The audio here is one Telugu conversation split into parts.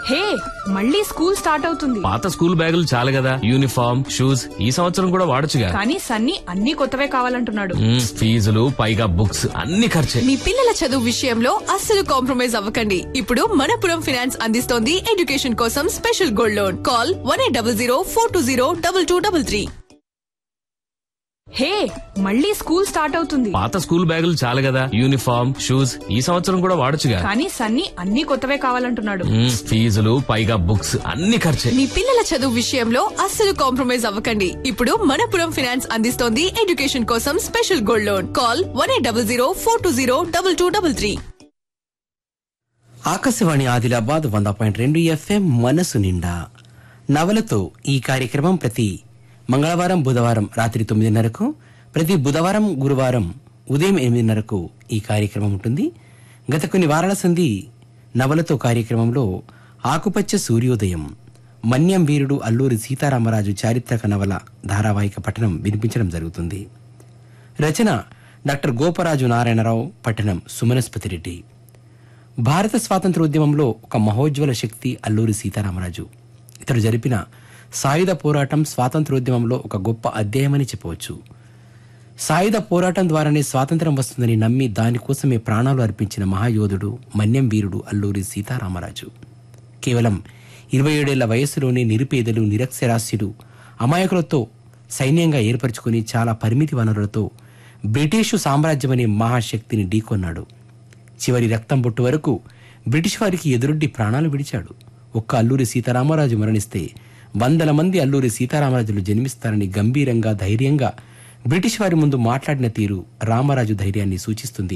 హే మళ్ళీ స్కూల్ స్టార్ట్ అవుతుంది పాత స్కూల్ బ్యాగులు చాలు కదా యూనిఫామ్ షూస్ ఈ సంవత్సరం కూడా వాడొచ్చుగా కానీ సన్నీ అన్ని కొత్తవే కావాలంటున్నాడు మ్మ్, ఫీజులు పైగా బుక్స్ అన్ని ఖర్చే మీ పిల్లల చదువు విషయంలో అస్సలు కాంప్రమైజ్ అవ్వకండి ఇప్పుడు మనపురం ఫినాన్స్ అందిస్తోంది ఎడ్యుకేషన్ కోసం special gold loan call one eight double zero four two zero double two double three hey మళ్ళీ స్కూల్ స్టార్ట్ అవుతుంది పాత స్కూల్ బ్యాగులు చాలు కదా యూనిఫామ్ షూస్ ఈ సంవత్సరం కూడా వాడొచ్చుగా కానీ సన్నీ అన్ని కొత్తవే కావాలంటున్నాడు మ్మ్, ఫీజులు పైగా బుక్స్ అన్ని ఖర్చే మీ పిల్లల చదువు విషయంలో అస్సలు కాంప్రమైజ్ అవ్వకండి ఇప్పుడు మనపురం ఫినాన్స్ అందిస్తోంది ఎడ్యుకేషన్ కోసం special gold loan call one eight double zero four two zero double two double three Akashvani Adilabad వంద పాయింట్ రెండు ఎఫ్ఎం మనసు నిండా నవలతో ఈ కార్యక్రమం ప్రతి మంగళవారం బుధవారం రాత్రి తొమ్మిదిన్నరకు ప్రతి బుధవారం గురువారం ఉదయం ఎనిమిదిన్నరకు ఈ కార్యక్రమం ఉంటుంది గత కొన్ని వారాల సంధి నవలతో కార్యక్రమంలో ఆకుపచ్చ సూర్యోదయం మన్యం వీరుడు అల్లూరి సీతారామరాజు చారిత్రక నవల ధారావాహిక పఠనం వినిపించడం జరుగుతుంది రచన డాక్టర్ గోపరాజు నారాయణరావు పట్టణం సుమనస్పతి రెడ్డి భారత స్వాతంత్రోద్యమంలో ఒక మహోజ్వల శక్తి అల్లూరి సీతారామరాజు ఇతడు జరిపిన సాయుధ పోరాటం స్వాతంత్రోద్యమంలో ఒక గొప్ప అధ్యాయమని చెప్పవచ్చు సాయుధ పోరాటం ద్వారానే స్వాతంత్రం వస్తుందని నమ్మి దానికోసమే ప్రాణాలు అర్పించిన మహాయోధుడు మన్యం వీరుడు అల్లూరి సీతారామరాజు కేవలం ఇరవై ఏడేళ్ల వయస్సులోనే నిరుపేదలు నిరక్షరాస్యులు అమాయకులతో సైన్యంగా ఏర్పరచుకుని చాలా పరిమితి వనరులతో బ్రిటిషు సామ్రాజ్యమనే మహాశక్తిని ఢీకొన్నాడు చివరి రక్తం బొట్టు వరకు బ్రిటిష్ వారికి ఎదురొడ్డి ప్రాణాలు విడిచాడు ఒక్క అల్లూరి సీతారామరాజు మరణిస్తే వందల మంది అల్లూరి సీతారామరాజులు జన్మిస్తారని గంభీరంగా ధైర్యంగా బ్రిటిష్ వారి ముందు మాట్లాడిన తీరు రామరాజు ధైర్యాన్ని సూచిస్తుంది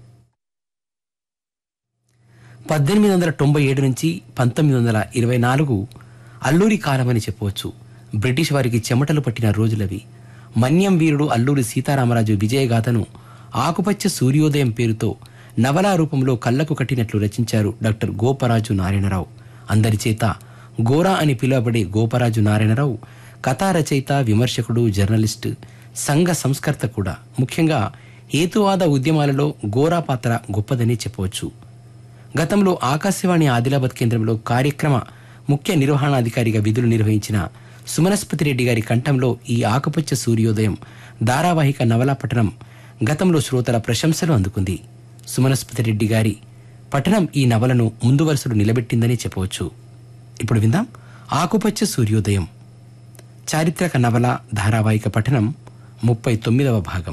పద్దెనిమిది వందల తొంభై ఏడు నుంచి పంతొమ్మిది వందల ఇరవై నాలుగు అల్లూరి కాలమని చెప్పవచ్చు బ్రిటిష్ వారికి చెమటలు పట్టిన రోజులవి మన్యం వీరుడు అల్లూరి సీతారామరాజు విజయగాథను ఆకుపచ్చ సూర్యోదయం పేరుతో నవలా రూపంలో కళ్లకు కట్టినట్లు రచించారు డాక్టర్ గోపరాజు నారాయణరావు అందరి చేత గోరా అని పిలువబడే గోపరాజు నారాయణరావు కథా రచయిత విమర్శకుడు జర్నలిస్ట్ సంఘ సంస్కర్త కూడా ముఖ్యంగా హేతువాద ఉద్యమాలలో గోరా పాత్ర గొప్పదని చెప్పవచ్చు గతంలో ఆకాశవాణి ఆదిలాబాద్ కేంద్రంలో కార్యక్రమ ముఖ్య నిర్వహణాధికారిగా విధులు నిర్వహించిన సుమనస్పతి రెడ్డి గారి కంఠంలో ఈ ఆకుపచ్చ సూర్యోదయం ధారావాహిక నవలా పఠనం గతంలో శ్రోతల ప్రశంసలు అందుకుంది సుమనస్పతి రెడ్డి గారి పఠనం ఈ నవలను ముందు వరుసలు నిలబెట్టిందని చెప్పవచ్చు ఇప్పుడు విందాం ఆకుపచ్చ సూర్యోదయం చారిత్రక నవల ధారావాహిక పఠనం ముప్పై తొమ్మిదవ భాగం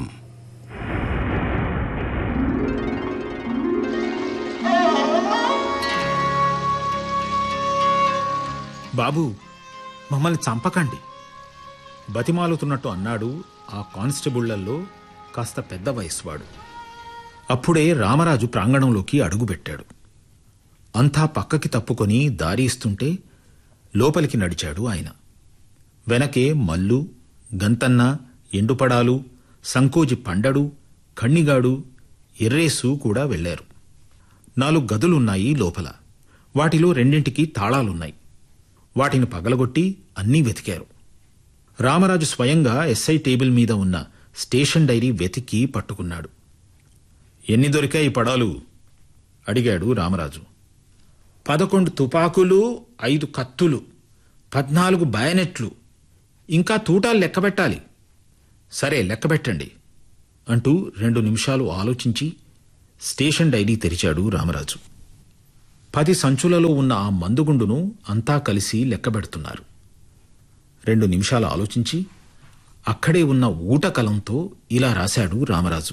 బాబు మమ్మల్ని చంపకండి బతిమాలుతున్నట్టు అన్నాడు ఆ కానిస్టేబుళ్లలో కాస్త పెద్ద వయసువాడు అప్పుడే రామరాజు ప్రాంగణంలోకి అడుగుపెట్టాడు అంతా పక్కకి తప్పుకొని దారి ఇస్తుంటే లోపలికి నడిచాడు ఆయన వెనకే మల్లు గంతన్న ఎండుపడాలు సంకోజి పండడు కణ్ణిగాడు ఎర్రేసు కూడా వెళ్లారు నాలుగు గదులున్నాయి లోపల వాటిలో రెండింటికి తాళాలున్నాయి వాటిని పగలగొట్టి అన్నీ వెతికారు రామరాజు స్వయంగా ఎస్ఐ టేబుల్ మీద ఉన్న స్టేషన్ డైరీ వెతికి పట్టుకున్నాడు ఎన్ని దొరికాయి పడాలు అడిగాడు రామరాజు పదకొండు తుపాకులు ఐదు కత్తులు పద్నాలుగు బయనెట్లు ఇంకా తూటాలు లెక్కబెట్టాలి సరే లెక్కబెట్టండి అంటూ రెండు నిమిషాలు ఆలోచించి స్టేషన్ డైరీ తెరిచాడు రామరాజు పది సంచులలో ఉన్న ఆ మందుగుండును అంతా కలిసి లెక్కబెడుతున్నారు రెండు నిమిషాలు ఆలోచించి అక్కడే ఉన్న ఊటకలంతో ఇలా రాశాడు రామరాజు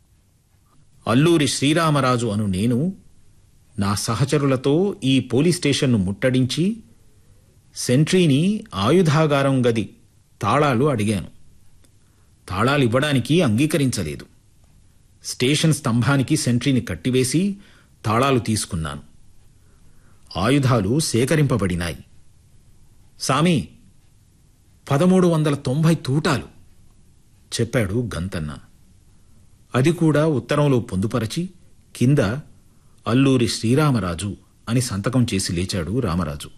అల్లూరి శ్రీరామరాజు అను నేను నా సహచరులతో ఈ పోలీస్ స్టేషన్ను ముట్టడించి సెంట్రీని ఆయుధాగారం గది తాళాలు అడిగాను తాళాలు ఇవ్వడానికి అంగీకరించలేదు స్టేషన్ స్తంభానికి సెంట్రీని కట్టివేసి తాళాలు తీసుకున్నాను ఆయుధాలు సేకరింపబడినాయి సామి పదమూడు వందల తొంభై తూటాలు చెప్పాడు గంతన్న అది కూడా ఉత్తరంలో పొందుపరచి కింద అల్లూరి శ్రీరామరాజు అని సంతకం చేసి లేచాడు రామరాజు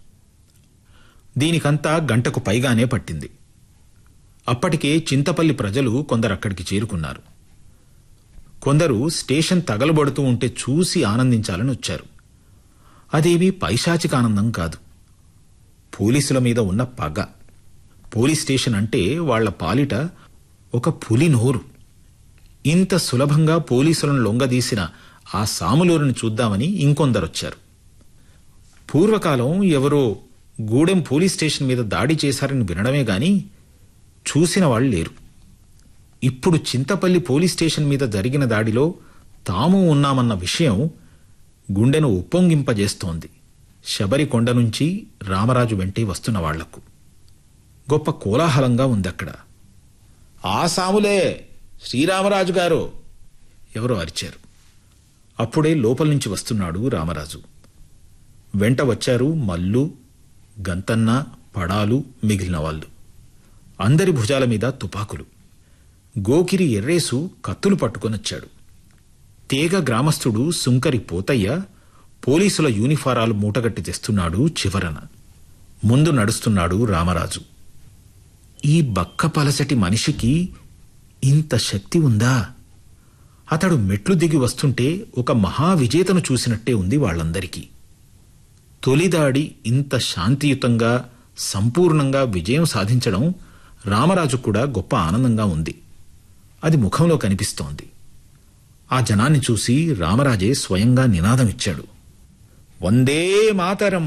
దీనికంతా గంటకు పైగానే పట్టింది అప్పటికే చింతపల్లి ప్రజలు కొందరక్కడికి చేరుకున్నారు కొందరు స్టేషన్ తగలబడుతూ ఉంటే చూసి ఆనందించాలని వచ్చారు అదేమీ పైశాచిక ఆనందం కాదు పోలీసుల మీద ఉన్న పగ పోలీస్ స్టేషన్ అంటే వాళ్ల పాలిట ఒక పులి నోరు ఇంత సులభంగా పోలీసులను లొంగదీసిన ఆ సాములూరిని చూద్దామని ఇంకొందరొచ్చారు పూర్వకాలం ఎవరో గూడెం పోలీస్ స్టేషన్ మీద దాడి చేశారని వినడమే గాని చూసిన వాళ్ళు లేరు ఇప్పుడు చింతపల్లి పోలీస్ స్టేషన్ మీద జరిగిన దాడిలో తాము ఉన్నామన్న విషయం గుండెను ఉప్పొంగింపజేస్తోంది శబరికొండ నుంచి రామరాజు వెంటే వస్తున్న వాళ్లకు గొప్ప కోలాహలంగా ఉందక్కడ ఆ సాములే శ్రీరామరాజు గారు ఎవరో అరిచారు అప్పుడే లోపల నుంచి వస్తున్నాడు రామరాజు వెంట వచ్చారు మల్లు గంతన్న పడాలు మిగిలిన వాళ్ళు అందరి భుజాల మీద తుపాకులు గోకిరి ఎర్రేసు కత్తులు పట్టుకొనొచ్చాడు తేగ గ్రామస్థుడు సుంకరి పోతయ్య పోలీసుల యూనిఫారాలు మూటగట్టి తెస్తున్నాడు చివరన ముందు నడుస్తున్నాడు రామరాజు ఈ బక్క పలసటి మనిషికి ఇంత శక్తి ఉందా అతడు మెట్లు దిగి వస్తుంటే ఒక మహావిజేతను చూసినట్టే ఉంది వాళ్ళందరికీ తొలిదాడి ఇంత శాంతియుతంగా సంపూర్ణంగా విజయం సాధించడం రామరాజు కూడా గొప్ప ఆనందంగా ఉంది అది ముఖంలో కనిపిస్తోంది ఆ జనాన్ని చూసి రామరాజే స్వయంగా నినాదమిచ్చాడు వందే మాతరం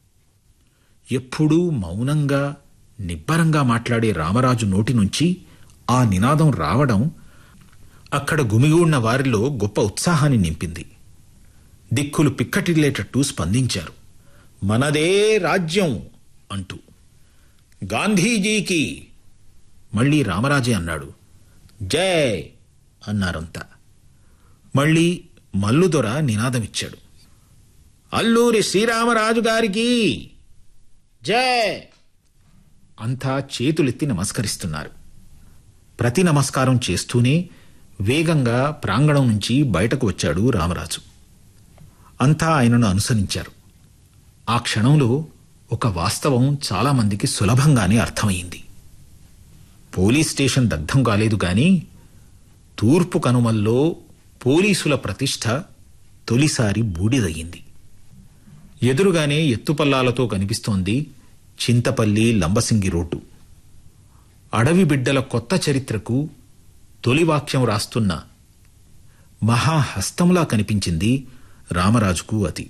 ఎప్పుడూ మౌనంగా నిబ్బరంగా మాట్లాడే రామరాజు నోటి నుంచి ఆ నినాదం రావడం అక్కడ గుమిగూడిన వారిలో గొప్ప ఉత్సాహాన్ని నింపింది దిక్కులు పిక్కటిల్లేటట్టు స్పందించారు మనదే రాజ్యం అంటూ గాంధీజీకి మళ్ళీ రామరాజే అన్నాడు జై అన్నారంతా మళ్ళీ మల్లుదొర నినాదమిచ్చాడు అల్లూరి శ్రీరామరాజు గారికి జై అంతా చేతులెత్తి నమస్కరిస్తున్నారు ప్రతి నమస్కారం చేస్తూనే వేగంగా ప్రాంగణం నుంచి బయటకు వచ్చాడు రామరాజు అంతా ఆయనను అనుసరించారు ఆ క్షణంలో ఒక వాస్తవం చాలామందికి సులభంగానే అర్థమైంది పోలీస్ స్టేషన్ దగ్ధం కాలేదు గాని తూర్పు కనుమల్లో పోలీసుల ప్రతిష్ట తొలిసారి బూడిదయ్యింది ఎదురుగానే ఎత్తుపల్లాలతో కనిపిస్తోంది చింతపల్లి లంబసింగి రోడ్డు అడవి బిడ్డల కొత్త చరిత్రకు తొలి వాక్యం రాస్తున్న మహాహస్తంలా కనిపించింది రామరాజుకు అది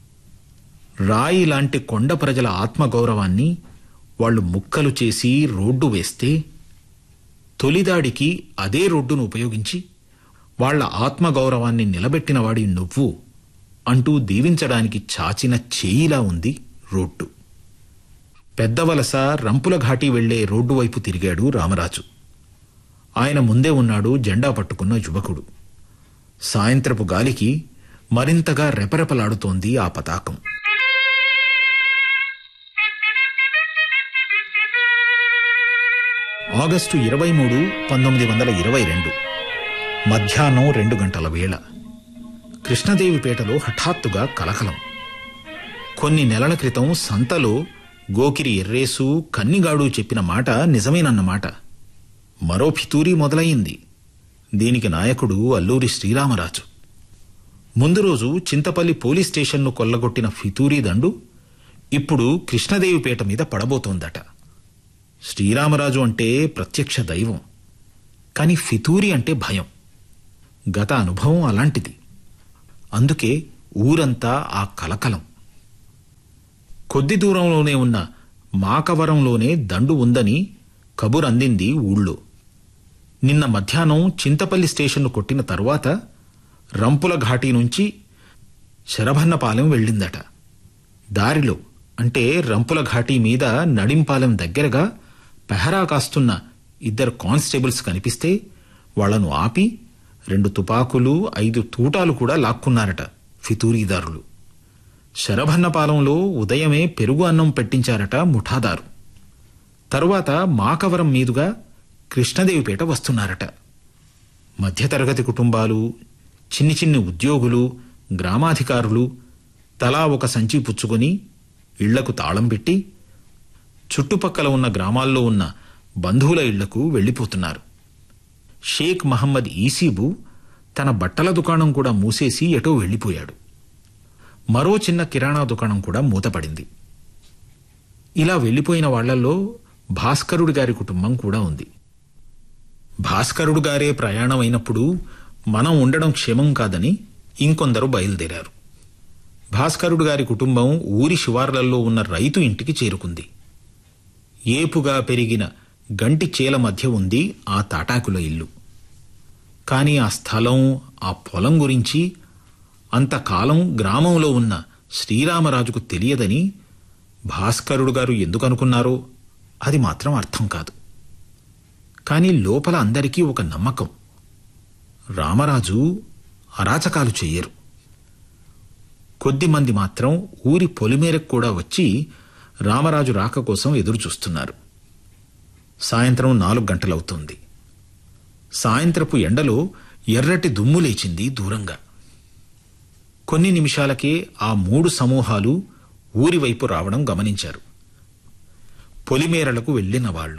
రాయి లాంటి కొండ ప్రజల ఆత్మగౌరవాన్ని వాళ్ళు ముక్కలు చేసి రోడ్డు వేస్తే తొలిదాడికి అదే రోడ్డును ఉపయోగించి వాళ్ళ ఆత్మగౌరవాన్ని నిలబెట్టినవాడి నువ్వు అంటూ దీవించడానికి చాచిన చేయిలా ఉంది రోడ్డు పెద్దవలస రంపుల ఘాటి వెళ్లే రోడ్డు వైపు తిరిగాడు రామరాజు ఆయన ముందే ఉన్నాడు జెండా పట్టుకున్న యువకుడు సాయంత్రపు గాలికి మరింతగా రెపరెపలాడుతోంది ఆ పతాకం ఆగస్టు ఇరవై మూడు పంతొమ్మిది వందల ఇరవై రెండు మధ్యాహ్నం రెండు గంటల వేళ కృష్ణదేవిపేటలో హఠాత్తుగా కలకలం కొన్ని నెలల క్రితం సంతలో గోకిరి ఎర్రేసు కన్నిగాడు చెప్పిన మాట నిజమేనన్నమాట మరో ఫితూరి మొదలయింది దీనికి నాయకుడు అల్లూరి శ్రీరామరాజు ముందు రోజు చింతపల్లి పోలీస్ స్టేషన్ను కొల్లగొట్టిన ఫితూరీ దండు ఇప్పుడు కృష్ణదేవిపేట మీద పడబోతోందట శ్రీరామరాజు అంటే ప్రత్యక్ష దైవం కాని ఫితూరి అంటే భయం గత అనుభవం అలాంటిది అందుకే ఊరంతా ఆ కలకలం కొద్ది దూరంలోనే ఉన్న మాకవరంలోనే దండు ఉందని కబుర్ అందింది ఊళ్ళో నిన్న మధ్యాహ్నం చింతపల్లి స్టేషన్ను కొట్టిన తరువాత రంపుల ఘాటీ నుంచి శరభన్నపాలెం వెళ్ళిందట దారిలో అంటే రంపుల ఘాటీ మీద నడింపాలెం దగ్గరగా పెహరా కాస్తున్న ఇద్దరు కానిస్టేబుల్స్ కనిపిస్తే వాళ్లను ఆపి రెండు తుపాకులు ఐదు తూటాలు కూడా లాక్కున్నారట ఫితూరీదారులు శరభన్నపాలెంలో ఉదయమే పెరుగు అన్నం పెట్టించారట ముఠాదారు తరువాత మాకవరం మీదుగా కృష్ణదేవిపేట వస్తున్నారట మధ్యతరగతి కుటుంబాలు చిన్ని చిన్ని ఉద్యోగులు గ్రామాధికారులు తలా ఒక సంచి పుచ్చుకొని ఇళ్లకు తాళం పెట్టి చుట్టుపక్కల ఉన్న గ్రామాల్లో ఉన్న బంధువుల ఇళ్లకు వెళ్లిపోతున్నారు షేక్ మహమ్మద్ ఈసీబు తన బట్టల దుకాణం కూడా మూసేసి ఎటో వెళ్లిపోయాడు మరో చిన్న కిరాణా దుకాణం కూడా మూతపడింది ఇలా వెళ్లిపోయిన వాళ్లలో భాస్కరుడి గారి కుటుంబం కూడా ఉంది భాస్కరుడు గారే ప్రయాణం అయినప్పుడు మనం ఉండడం క్షేమం కాదని ఇంకొందరు బయలుదేరారు భాస్కరుడు గారి కుటుంబం ఊరి శివార్లలో ఉన్న రైతు ఇంటికి చేరుకుంది ఏపుగా పెరిగిన గంటి చేల మధ్య ఉంది ఆ తాటాకుల ఇల్లు కాని ఆ స్థలం ఆ పొలం గురించి అంతకాలం గ్రామంలో ఉన్న శ్రీరామరాజుకు తెలియదని భాస్కరుడు గారు ఎందుకు అనుకున్నారో అది మాత్రం అర్థం కాదు కాని లోపల అందరికీ ఒక నమ్మకం రామరాజు అరాచకాలు చెయ్యరు కొద్దిమంది మాత్రం ఊరి పొలిమేరకు కూడా వచ్చి రామరాజు రాక కోసం ఎదురుచూస్తున్నారు సాయంత్రం నాలుగు గంటలవుతోంది సాయంత్రపు ఎండలో ఎర్రటి దుమ్ము లేచింది దూరంగా కొన్ని నిమిషాలకే ఆ మూడు సమూహాలు ఊరి వైపు రావడం గమనించారు పొలిమేరలకు వెళ్లిన వాళ్ళు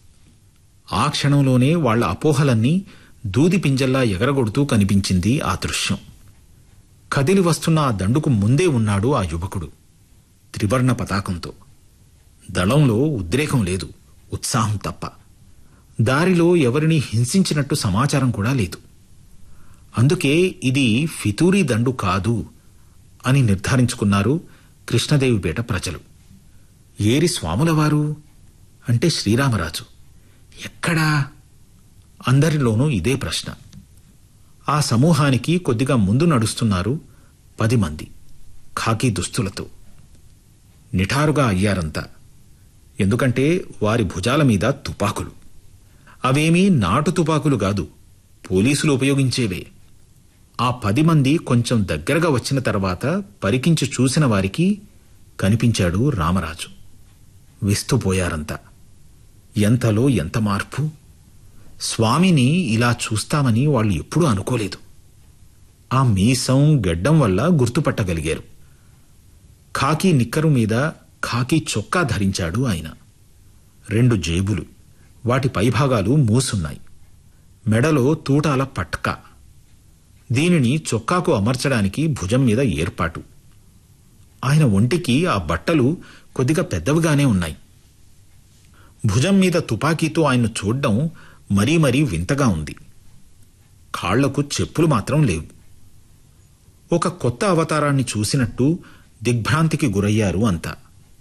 ఆ క్షణంలోనే వాళ్ల అపోహలన్నీ దూది పింజల్లా ఎగరగొడుతూ కనిపించింది ఆ దృశ్యం కదిలి వస్తున్న ఆ దండుకు ముందే ఉన్నాడు ఆ యువకుడు త్రివర్ణ పతాకంతో దళంలో ఉద్రేకం లేదు ఉత్సాహం తప్ప దారిలో ఎవరిని హింసించినట్టు సమాచారం కూడా లేదు అందుకే ఇది ఫితూరీ దండు కాదు అని నిర్ధారించుకున్నారు కృష్ణదేవిపేట ప్రజలు ఏరి స్వాములవారు అంటే శ్రీరామరాజు ఎక్కడా అందరిలోనూ ఇదే ప్రశ్న ఆ సమూహానికి కొద్దిగా ముందు నడుస్తున్నారు పది మంది ఖాకీ దుస్తులతో నిఠారుగా అయ్యారంతా ఎందుకంటే వారి భుజాల మీద తుపాకులు అవేమీ నాటు తుపాకులు కాదు పోలీసులు ఉపయోగించేవే ఆ పది మంది కొంచెం దగ్గరగా వచ్చిన తర్వాత పరికించి చూసిన వారికి కనిపించాడు రామరాజు విస్తుపోయారంతా ఎంతలో ఎంత మార్పు స్వామిని ఇలా చూస్తామని వాళ్ళు ఎప్పుడూ అనుకోలేదు ఆ మీసం గడ్డం వల్ల గుర్తుపట్టగలిగారు ఖాకీ నిక్కరు మీద ఖాకీ చొక్కా ధరించాడు ఆయన రెండు జేబులు వాటి పైభాగాలు మూసున్నాయి మెడలో తూటాల పట్కా దీనిని చొక్కాకు అమర్చడానికి భుజం మీద ఏర్పాటు ఆయన ఒంటికి ఆ బట్టలు కొద్దిగా పెద్దవిగానే ఉన్నాయి భుజం మీద తుపాకీతో ఆయన్ను చూడ్డం మరీ మరీ వింతగా ఉంది కాళ్లకు చెప్పులు మాత్రం లేవు ఒక కొత్త అవతారాన్ని చూసినట్టు దిగ్భ్రాంతికి గురయ్యారు అంతా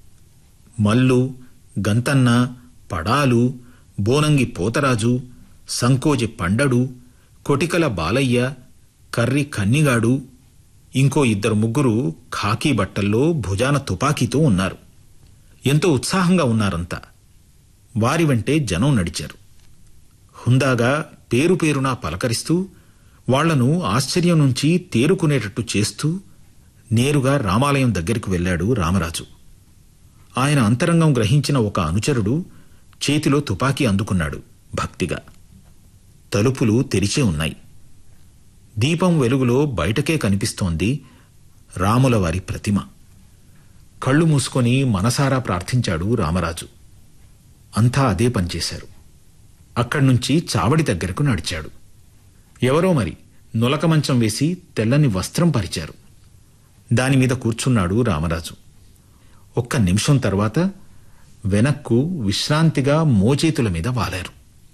మల్లు గంతన్న పడాలు బోనంగి పోతరాజు సంకోజి పండడు కొటికల బాలయ్య కర్రి కన్నిగాడు ఇంకో ఇద్దరు ముగ్గురు ఖాకీ బట్టల్లో భుజాన తుపాకీతో ఉన్నారు ఎంతో ఉత్సాహంగా ఉన్నారంతా వారి వెంటే జనం నడిచారు హుందాగా పేరు పేరునా పలకరిస్తూ వాళ్లను ఆశ్చర్యం నుంచి తేరుకునేటట్టు చేస్తూ నేరుగా రామాలయం దగ్గరికి వెళ్ళాడు రామరాజు ఆయన అంతరంగం గ్రహించిన ఒక అనుచరుడు చేతిలో తుపాకీ అందుకున్నాడు భక్తిగా తలుపులు తెరిచే ఉన్నాయి దీపం వెలుగులో బయటకే కనిపిస్తోంది రాముల వారి ప్రతిమ కళ్ళు మూసుకొని మనసారా ప్రార్థించాడు రామరాజు అంతా అదే పనిచేశారు అక్కడ్నుంచి చావడి దగ్గరకు నడిచాడు ఎవరో మరి నులక మంచం వేసి తెల్లని వస్త్రం పరిచారు దానిమీద కూర్చున్నాడు రామరాజు ఒక్క నిమిషం తర్వాత వెనక్కు విశ్రాంతిగా మోచేతుల మీద వాలారు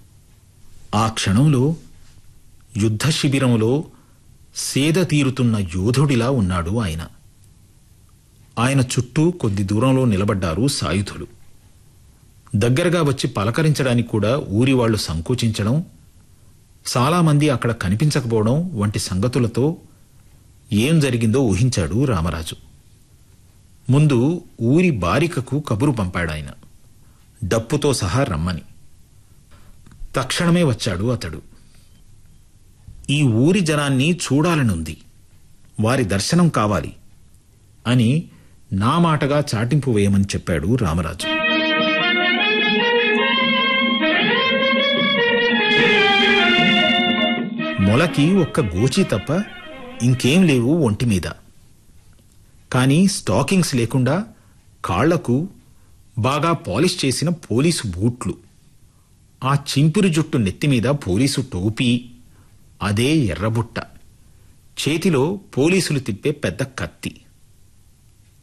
ఆ క్షణంలో యుద్ధ శిబిరంలో సేద తీరుతున్న యోధుడిలా ఉన్నాడు ఆయన ఆయన చుట్టూ కొద్ది దూరంలో నిలబడ్డారు సాయుధులు దగ్గరగా వచ్చి పలకరించడానికి కూడా ఊరి వాళ్లు సంకోచించడం చాలామంది అక్కడ కనిపించకపోవడం వంటి సంగతులతో ఏం జరిగిందో ఊహించాడు రామరాజు ముందు ఊరి బారికకు కబురు పంపాడాయన డప్పుతో సహా రమ్మని తక్షణమే వచ్చాడు అతడు ఈ ఊరి జనాన్ని చూడాలనుంది వారి దర్శనం కావాలి అని నా మాటగా చాటింపు వేయమని చెప్పాడు రామరాజు మొలకి ఒక్క గోచి తప్ప ఇంకేం లేవు ఒంటి మీద కానీ స్టాకింగ్స్ లేకుండా కాళ్లకు బాగా పాలిష్ చేసిన పోలీసు బూట్లు ఆ చింపురు జుట్టు నెత్తిమీద పోలీసు టోపీ అదే ఎర్రబుట్ట చేతిలో పోలీసులు తిప్పే పెద్ద కత్తి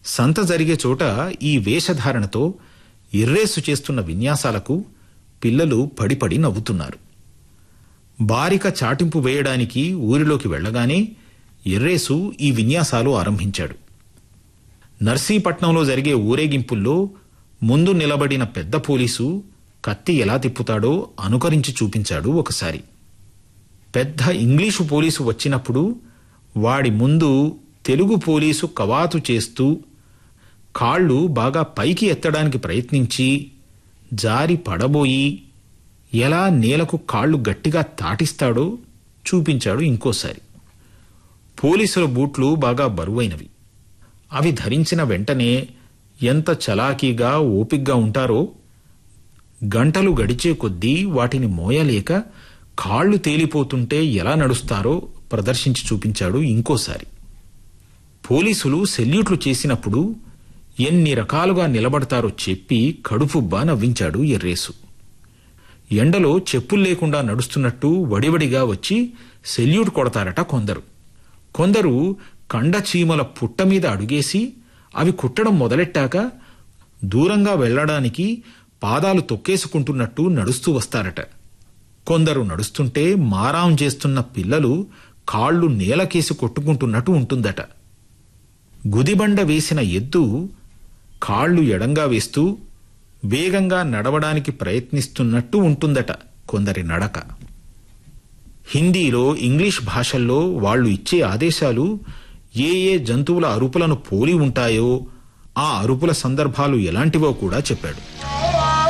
సంత జరిగే చోట ఈ వేషధారణతో ఎర్రేసు చేస్తున్న విన్యాసాలకు పిల్లలు పడిపడి నవ్వుతున్నారు బారిక చాటింపు వేయడానికి ఊరిలోకి వెళ్ళగానే ఎర్రేసు ఈ విన్యాసాలు ఆరంభించాడు నర్సీపట్నంలో జరిగే ఊరేగింపుల్లో ముందు నిలబడిన పెద్ద పోలీసు కత్తి ఎలా తిప్పుతాడో అనుకరించి చూపించాడు ఒకసారి పెద్ద ఇంగ్లీషు పోలీసు వచ్చినప్పుడు వాడి ముందు తెలుగు పోలీసు కవాతు చేస్తూ కాళ్ళు బాగా పైకి ఎత్తడానికి ప్రయత్నించి జారి పడబోయి ఎలా నేలకు కాళ్ళు గట్టిగా తాటిస్తాడో చూపించాడు ఇంకోసారి పోలీసుల బూట్లు బాగా బరువైనవి అవి ధరించిన వెంటనే ఎంత చలాకీగా ఓపిగ్గా ఉంటారో గంటలు గడిచే కొద్దీ వాటిని మోయలేక కాళ్ళు తేలిపోతుంటే ఎలా నడుస్తారో ప్రదర్శించి చూపించాడు ఇంకోసారి పోలీసులు సెల్యూట్లు చేసినప్పుడు ఎన్ని రకాలుగా నిలబడతారో చెప్పి కడుపుబ్బా నవ్వించాడు ఎర్రేసు ఎండలో చెప్పులు లేకుండా నడుస్తున్నట్టు వడివడిగా వచ్చి సెల్యూట్ కొడతారట కొందరు కొందరు కండ చీమల పుట్ట మీద అడుగేసి అవి కుట్టడం మొదలెట్టాక దూరంగా వెళ్ళడానికి పాదాలు తొక్కేసుకుంటున్నట్టు నడుస్తూ వస్తారట కొందరు నడుస్తుంటే మారాం చేస్తున్న పిల్లలు కాళ్ళు నేలకేసి కొట్టుకుంటున్నట్టు ఉంటుందట గుదిబండ వేసిన ఎద్దు కాళ్ళు ఎడంగా వేస్తూ వేగంగా నడవడానికి ప్రయత్నిస్తున్నట్టు ఉంటుందట కొందరి నడక హిందీలో ఇంగ్లీష్ భాషల్లో వాళ్ళు ఇచ్చే ఆదేశాలు ఏ ఏ జంతువుల అరుపులను పోలి ఉంటాయో ఆ అరుపుల సందర్భాలు ఎలాంటివో కూడా చెప్పాడు